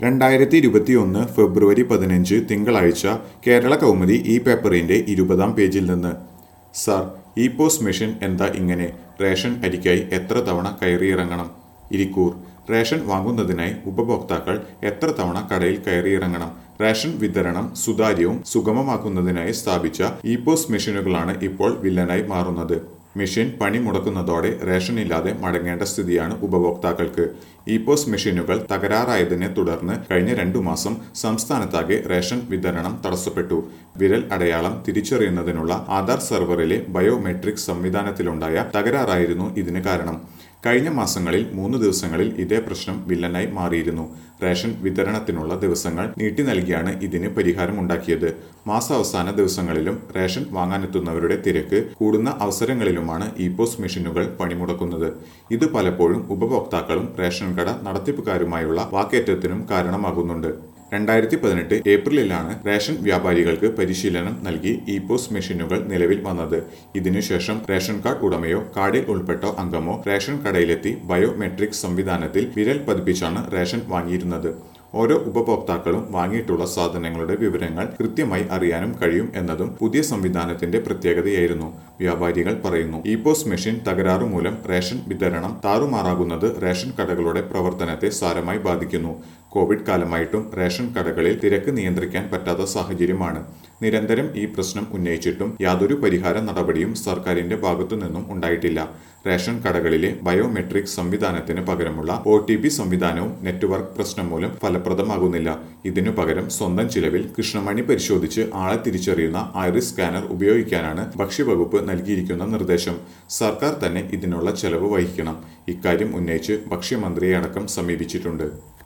രണ്ടായിരത്തി ഇരുപത്തിയൊന്ന് ഫെബ്രുവരി പതിനഞ്ച് തിങ്കളാഴ്ച കേരള കൗമുദി ഈ പേപ്പറിന്റെ ഇരുപതാം പേജിൽ നിന്ന് സാർ ഇ പോസ് മെഷീൻ എന്താ ഇങ്ങനെ റേഷൻ അരിക്കായി എത്ര തവണ കയറിയിറങ്ങണം ഇരിക്കൂർ റേഷൻ വാങ്ങുന്നതിനായി ഉപഭോക്താക്കൾ എത്ര തവണ കടയിൽ കയറിയിറങ്ങണം റേഷൻ വിതരണം സുതാര്യവും സുഗമമാക്കുന്നതിനായി സ്ഥാപിച്ച ഇ പോസ് മെഷീനുകളാണ് ഇപ്പോൾ വില്ലനായി മാറുന്നത് മെഷീൻ പണി മുടക്കുന്നതോടെ റേഷൻ ഇല്ലാതെ മടങ്ങേണ്ട സ്ഥിതിയാണ് ഉപഭോക്താക്കൾക്ക് ഇ പോസ് മെഷീനുകൾ തകരാറായതിനെ തുടർന്ന് കഴിഞ്ഞ രണ്ടു മാസം സംസ്ഥാനത്താകെ റേഷൻ വിതരണം തടസ്സപ്പെട്ടു വിരൽ അടയാളം തിരിച്ചറിയുന്നതിനുള്ള ആധാർ സെർവറിലെ ബയോമെട്രിക് സംവിധാനത്തിലുണ്ടായ തകരാറായിരുന്നു ഇതിന് കാരണം കഴിഞ്ഞ മാസങ്ങളിൽ മൂന്ന് ദിവസങ്ങളിൽ ഇതേ പ്രശ്നം വില്ലനായി മാറിയിരുന്നു റേഷൻ വിതരണത്തിനുള്ള ദിവസങ്ങൾ നീട്ടി നൽകിയാണ് ഇതിന് പരിഹാരമുണ്ടാക്കിയത് മാസാവസാന ദിവസങ്ങളിലും റേഷൻ വാങ്ങാനെത്തുന്നവരുടെ തിരക്ക് കൂടുന്ന അവസരങ്ങളിലുമാണ് ഇ പോസ് മെഷീനുകൾ പണിമുടക്കുന്നത് ഇത് പലപ്പോഴും ഉപഭോക്താക്കളും റേഷൻ കട നടത്തിപ്പുകാരുമായുള്ള വാക്കേറ്റത്തിനും കാരണമാകുന്നുണ്ട് രണ്ടായിരത്തി പതിനെട്ട് ഏപ്രിലിലാണ് റേഷൻ വ്യാപാരികൾക്ക് പരിശീലനം നൽകി ഇ പോസ് മെഷീനുകൾ നിലവിൽ വന്നത് ഇതിനുശേഷം റേഷൻ കാർഡ് ഉടമയോ കാർഡിൽ ഉൾപ്പെട്ടോ അംഗമോ റേഷൻ കടയിലെത്തി ബയോമെട്രിക് സംവിധാനത്തിൽ വിരൽ പതിപ്പിച്ചാണ് റേഷൻ വാങ്ങിയിരുന്നത് ഓരോ ഉപഭോക്താക്കളും വാങ്ങിയിട്ടുള്ള സാധനങ്ങളുടെ വിവരങ്ങൾ കൃത്യമായി അറിയാനും കഴിയും എന്നതും പുതിയ സംവിധാനത്തിന്റെ പ്രത്യേകതയായിരുന്നു വ്യാപാരികൾ പറയുന്നു ഇ പോസ് മെഷീൻ തകരാറു മൂലം റേഷൻ വിതരണം താറുമാറാകുന്നത് റേഷൻ കടകളുടെ പ്രവർത്തനത്തെ സാരമായി ബാധിക്കുന്നു കോവിഡ് കാലമായിട്ടും റേഷൻ കടകളിൽ തിരക്ക് നിയന്ത്രിക്കാൻ പറ്റാത്ത സാഹചര്യമാണ് നിരന്തരം ഈ പ്രശ്നം ഉന്നയിച്ചിട്ടും യാതൊരു പരിഹാര നടപടിയും സർക്കാരിന്റെ ഭാഗത്തു നിന്നും ഉണ്ടായിട്ടില്ല റേഷൻ കടകളിലെ ബയോമെട്രിക് സംവിധാനത്തിന് പകരമുള്ള ഒ ടി പി സംവിധാനവും നെറ്റ്വർക്ക് പ്രശ്നം മൂലം ഫലപ്രദമാകുന്നില്ല ഇതിനു പകരം സ്വന്തം ചിലവിൽ കൃഷ്ണമണി പരിശോധിച്ച് ആളെ തിരിച്ചറിയുന്ന ഐറിസ് സ്കാനർ ഉപയോഗിക്കാനാണ് ഭക്ഷ്യവകുപ്പ് നൽകിയിരിക്കുന്ന നിർദ്ദേശം സർക്കാർ തന്നെ ഇതിനുള്ള ചെലവ് വഹിക്കണം ഇക്കാര്യം ഉന്നയിച്ച് ഭക്ഷ്യമന്ത്രിയെ അടക്കം സമീപിച്ചിട്ടുണ്ട്